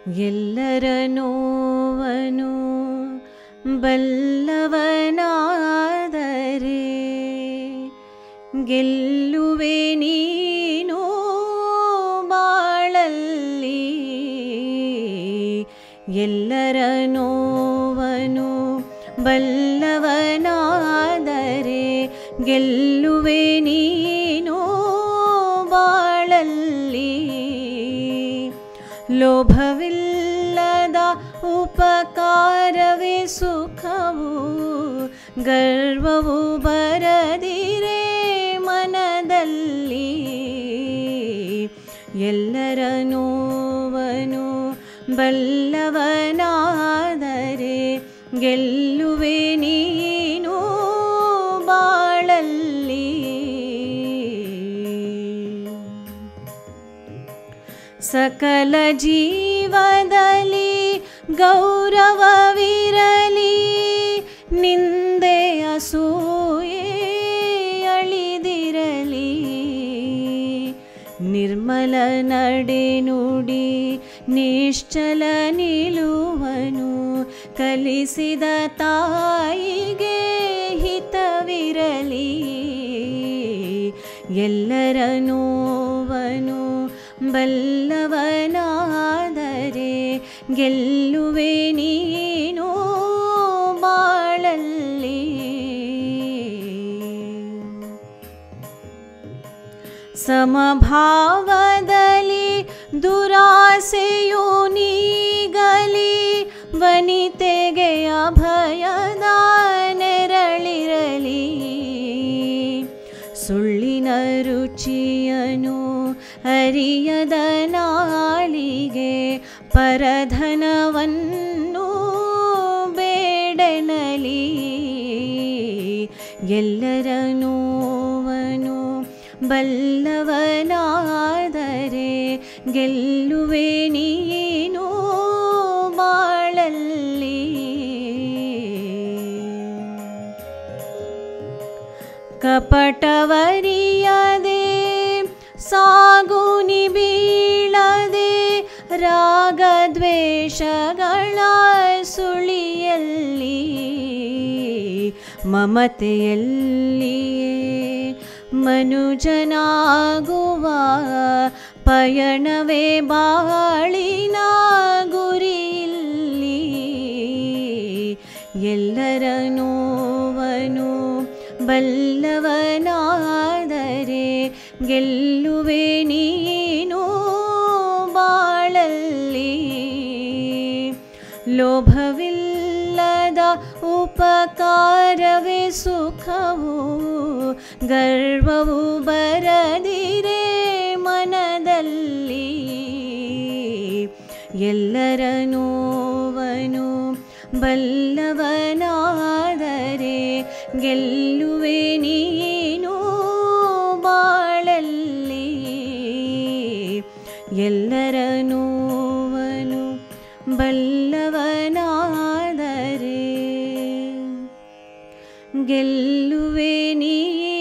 ಎಲ್ಲರ ನೋವನು ಬಲ್ಲವನಾದರೆ ಗೆಲ್ಲುವೆ ನೀನು ಬಾಳಲ್ಲಿ ಎಲ್ಲರ ನೋವನು ಬಲ್ಲವನಾದರೆ ಗೆಲ್ಲುವೆ ನೀನು ಬಾಳಲ್ಲಿ ಲೋಭವಿಲ್ಲದ ಉಪಕಾರವೇ ಸುಖವು ಗರ್ವವು ಬರದಿರೆ ಮನದಲ್ಲಿ ಎಲ್ಲರ ನೋವನು ಬಲ್ಲವನಾದರೆ ಗೆಲ್ಲುವೆ ನೀನು ಬಾಳಲ್ಲಿ ಸಕಲ ಜೀವದಲ್ಲಿ ಗೌರವವಿರಲಿ ನಿಂದೆ ಅಸೂಯೆ ಅಳಿದಿರಲಿ ನಿರ್ಮಲ ನಡೆ ನುಡಿ ನಿಶ್ಚಲ ನಿಲುವನು ಕಲಿಸಿದ ತಾಯಿಗೆ ಹಿತವಿರಲಿ ಎಲ್ಲರ ನೋವನು ಬಲ್ಲವನಾದರೆ ಗೆಲ್ಲುವೆ ನೀನು ಬಾಳಲ್ಲಿ ಸಮಭಾವದಲ್ಲಿ ದುರಾಸೆಯು ನೀಗಲಿ ವನಿತೆಗೆ ಅಭಯದ ನೆರಳಿರಲಿ ಸುಳ್ಳಿನ ರುಚಿಯನು ಅರಿಯದ ನಾಳಿಗೆ ಪರಧನವನ್ನು ಬೇಡನಲಿ ಎಲ್ಲರ ನೋವನು ಬಲ್ಲವನಾದರೆ ಗೆಲ್ಲುವೆ ನೀನು ಬಾಳಲ್ಲಿ ಕಪಟವರಿಯದೆ ಸಾಗುನಿ ಬೀಳದೆ ರಾಗದ್ವೇಷಗಳ ಸುಳಿಯಲ್ಲಿ ಮಮತೆಯಲ್ಲಿಯೇ ಮನುಜನಾಗುವ ಪಯಣವೇ ಬಾಳಿನ ಗುರಿಯಲ್ಲಿ ಎಲ್ಲರ ನೋವನು ಬಲ್ಲವನಾದರೆ ಗೆಲ್ಲುವೆ ನೀನು ಬಾಳಲ್ಲಿ ಲೋಭವಿಲ್ಲದ ಉಪಕಾರವೇ ಸುಖವು ಗರ್ವವು ಬರದಿರೆ ಮನದಲ್ಲಿ ಎಲ್ಲರ ನೋವನು ಬಲ್ಲವನಾದರೆ ಗೆಲ್ಲುವೆ ನೀನು ಬಾಳಲ್ಲಿ ಎಲ್ಲರ ನೋವನು ಬಲ್ಲವನಾದರೆ ಗೆಲ್ಲುವೆ ನೀನು